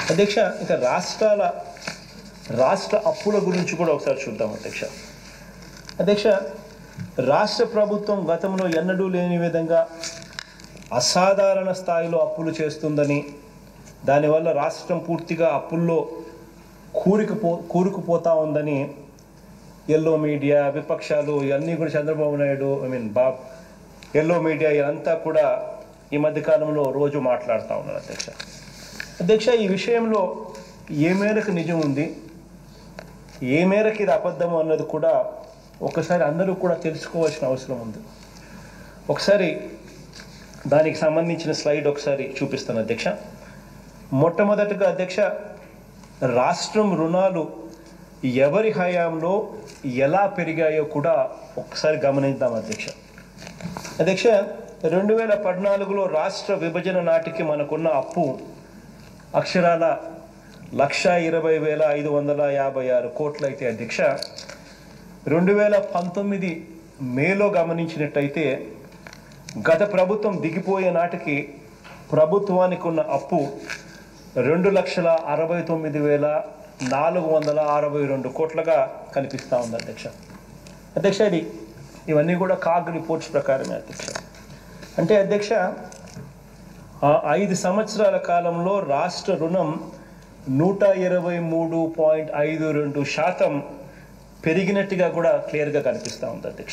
అధ్యక్ష ఇక రాష్ట్రాల రాష్ట్ర అప్పుల గురించి కూడా ఒకసారి చూద్దాం అధ్యక్ష అధ్యక్ష రాష్ట్ర ప్రభుత్వం గతంలో ఎన్నడూ లేని విధంగా అసాధారణ స్థాయిలో అప్పులు చేస్తుందని దానివల్ల రాష్ట్రం పూర్తిగా అప్పుల్లో కూరుకుపో కూరుకుపోతా ఉందని ఎల్లో మీడియా విపక్షాలు ఇవన్నీ కూడా చంద్రబాబు నాయుడు ఐ మీన్ బాబ్ ఎల్లో మీడియా ఇదంతా కూడా ఈ మధ్యకాలంలో రోజు మాట్లాడుతూ ఉన్నారు అధ్యక్ష అధ్యక్ష ఈ విషయంలో ఏ మేరకు నిజం ఉంది ఏ మేరకు ఇది అబద్ధము అన్నది కూడా ఒకసారి అందరూ కూడా తెలుసుకోవాల్సిన అవసరం ఉంది ఒకసారి దానికి సంబంధించిన స్లైడ్ ఒకసారి చూపిస్తాను అధ్యక్ష మొట్టమొదటిగా అధ్యక్ష రాష్ట్రం రుణాలు ఎవరి హయాంలో ఎలా పెరిగాయో కూడా ఒకసారి గమనిద్దాం అధ్యక్ష అధ్యక్ష రెండు వేల పద్నాలుగులో రాష్ట్ర విభజన నాటికి మనకున్న అప్పు అక్షరాల లక్ష ఇరవై వేల ఐదు వందల యాభై ఆరు కోట్లయితే అధ్యక్ష రెండు వేల పంతొమ్మిది మేలో గమనించినట్టయితే గత ప్రభుత్వం దిగిపోయే నాటికి ప్రభుత్వానికి ఉన్న అప్పు రెండు లక్షల అరవై తొమ్మిది వేల నాలుగు వందల అరవై రెండు కోట్లుగా కనిపిస్తూ ఉంది అధ్యక్ష అధ్యక్ష ఇది ఇవన్నీ కూడా కాగ్ రిపోర్ట్స్ ప్రకారమే అధ్యక్ష అంటే అధ్యక్ష ఆ ఐదు సంవత్సరాల కాలంలో రాష్ట్ర రుణం నూట ఇరవై మూడు పాయింట్ ఐదు రెండు శాతం పెరిగినట్టుగా కూడా క్లియర్గా కనిపిస్తూ ఉంది అధ్యక్ష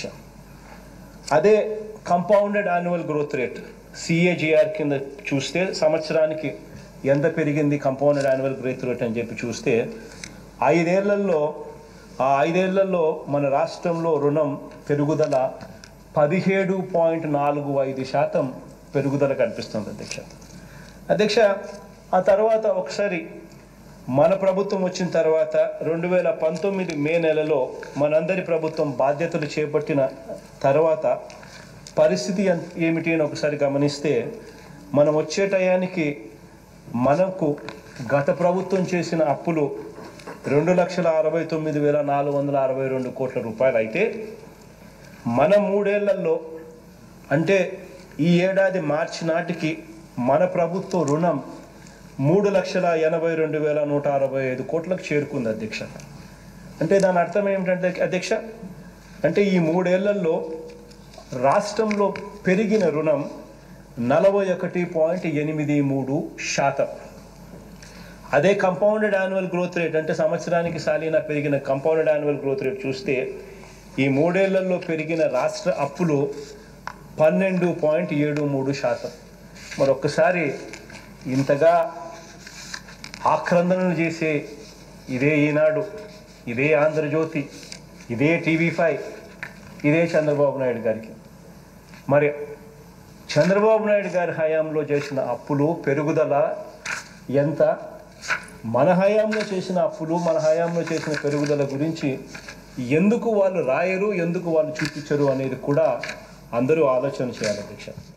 అదే compounded annual growth rate CAGR కింద చూస్తే సంవత్సరానికి ఎంత పెరిగింది కంపౌండెడ్ యాన్యువల్ గ్రోత్ రేట్ అని చెప్పి చూస్తే ఐదేళ్లలో ఆ ఐదేళ్లలో మన రాష్ట్రంలో రుణం పెరుగుదల పదిహేడు పాయింట్ నాలుగు ఐదు శాతం పెరుగుదల కనిపిస్తుంది అధ్యక్ష అధ్యక్ష ఆ తర్వాత ఒకసారి మన ప్రభుత్వం వచ్చిన తర్వాత రెండు వేల పంతొమ్మిది మే నెలలో మనందరి ప్రభుత్వం బాధ్యతలు చేపట్టిన తర్వాత పరిస్థితి ఎన్- ఏమిటి అని ఒకసారి గమనిస్తే మనం వచ్చే టయానికి మనకు గత ప్రభుత్వం చేసిన అప్పులు రెండు లక్షల అరవై తొమ్మిది వేల నాలుగు వందల అరవై రెండు కోట్ల రూపాయలు అయితే మన మూడేళ్లలో అంటే ఈ ఏడాది మార్చి నాటికి మన ప్రభుత్వ రుణం మూడు లక్షల ఎనభై రెండు వేల నూట అరవై ఐదు కోట్లకు చేరుకుంది అధ్యక్ష అంటే దాని అర్థం ఏమిటంటే అధ్యక్ష అంటే ఈ మూడేళ్లలో రాష్ట్రంలో పెరిగిన రుణం నలభై ఒకటి పాయింట్ ఎనిమిది మూడు శాతం అదే కంపౌండెడ్ యాన్యువల్ గ్రోత్ రేట్ అంటే సంవత్సరానికి సాలినా పెరిగిన కంపౌండెడ్ యాన్యువల్ గ్రోత్ రేట్ చూస్తే ఈ మూడేళ్లలో పెరిగిన రాష్ట్ర అప్పులు పన్నెండు పాయింట్ ఏడు మూడు శాతం మరి ఒక్కసారి ఇంతగా ఆక్రందనలు చేసే ఇదే ఈనాడు ఇదే ఆంధ్రజ్యోతి ఇదే టీవీ ఫైవ్ ఇదే చంద్రబాబు నాయుడు గారికి మరి చంద్రబాబు నాయుడు గారి హయాంలో చేసిన అప్పులు పెరుగుదల ఎంత మన హయాంలో చేసిన అప్పులు మన హయాంలో చేసిన పెరుగుదల గురించి ఎందుకు వాళ్ళు రాయరు ఎందుకు వాళ్ళు చూపించరు అనేది కూడా అందరూ ఆలోచన చేయాలి అధ్యక్ష